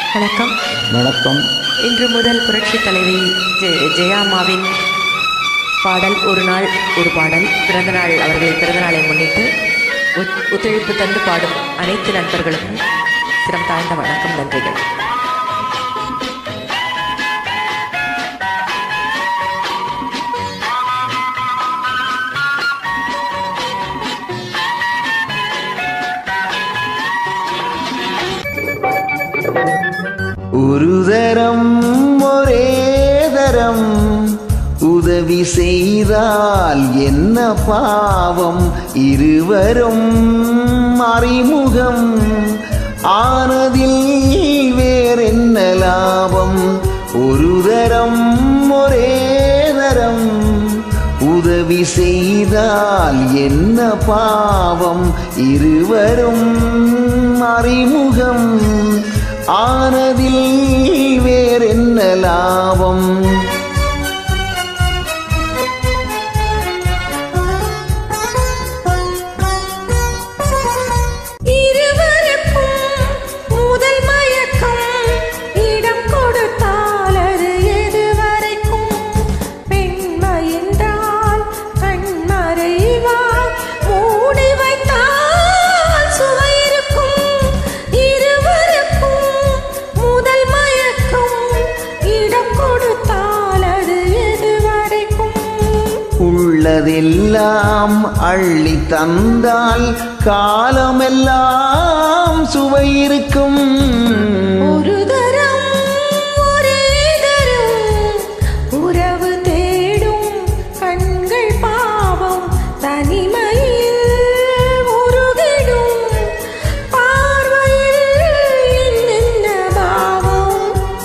வணக்கம் வணக்கம் இன்று முதல் புரட்சி தலைவி ஜெ- ஜெயாம்மாவின் பாடல் ஒரு நாள் ஒரு பாடல் பிறந்தநாள் அவர்களின் பிறந்தநாளை முன்னிட்டு ஒத்- ஒத்துழைப்பு தந்து பாடும் அனைத்து நண்பர்களுக்கும் சிரம் தாழ்ந்த வணக்கம் நன்றிகள் ஒரு தரம் ஒரே தரம் உதவி செய்தால் என்ன பாவம் இருவரும் அறிமுகம் ஆனதில் வேறென்ன லாபம் ஒரு தரம் ஒரே தரம் உதவி செய்தால் என்ன பாவம் இருவரும் அறிமுகம் ஆனதில் வேறென்ன லாபம் இருவருக்கும் முதல் மயக்கம் இடம் கொடுத்தால் அது எதுவரைக்கும் பெண்மை என்றால் கண்மறைவாய் மூடி வைத்தால் சுவை இருக்கும் இருவருக்கும் முதல் மயக்கம் இடம் கொடுத்தால் அது எதுவரைக்கும் உள்ளதெல்லாம் அள்ளி தந்தால் காலமெல்லாம் சுவை இருக்கும் ஒரு தரம் ஒரே தரம் உறவு தேடும் கண்கள் பாவம் தனிமையில் உருகிடும் பார்வையில் என்னென்ன பாவம்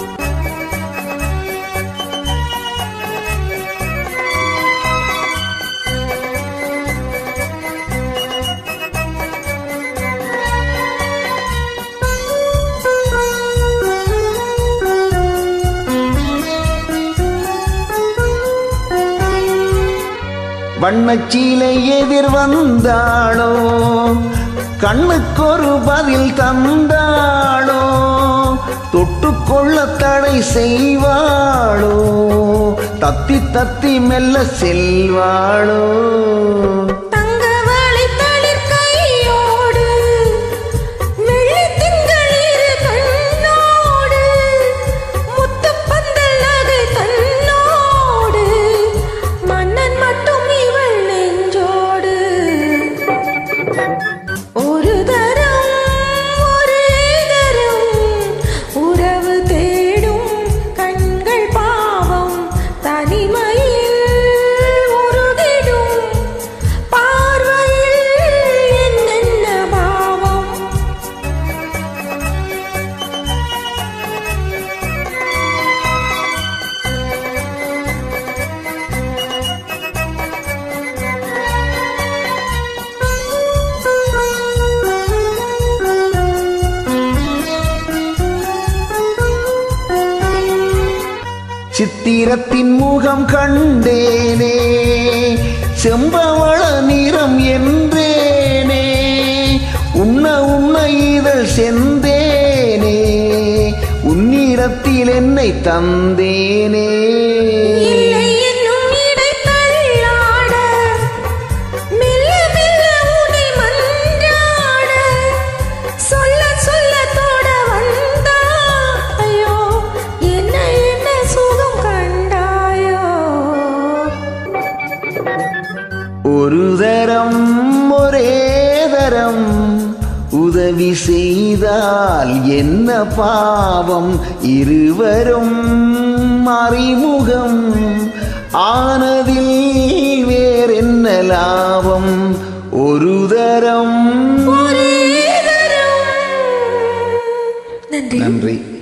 வண்ணச்சீலை எதிர் வந்தாளோ கண்ணுக்கொரு பதில் தந்தாளோ தொட்டுக்கொள்ள தடை செய்வாளோ தத்தி தத்தி மெல்ல செல்வாளோ தங்கவளை தளிர் கையோடு வெள்ளித் திங்கள் இரு கண்ணோடு முத்துப் பந்தல் நகை தன்னோடு மன்னன் மட்டும் இவள் நெஞ்சோடு ஒரு தரம் ஒரே தரம் உறவு தேடும் கண்கள் பாவம் தனிமையில் உருகிடும் பார்வையில் என்னென்ன பாவம் சித்திரத்தின் முகம் கண்டேனே செம்பவள நிறம் என்றேனே உண்ண உண்ண இதழ் செந்தேனே உன்னிடத்தில் என்னை தந்தேனே இல்லை என்னும் இடை தள்ளாட மெல்ல மெல்ல உனை மன்றாட சொல்ல சொல்ல தொட வந்தாயோ என்ன என்ன சுகம் கண்டாயோ ஒரு தரம் ஒரே தரம் உதவி செய்தால் என்ன பாவம் இருவரும் அறிமுகம் ஆனதில் வேறென்ன லாபம் ஒரு தரம் ஒரே தரம் நன்றி நன்றி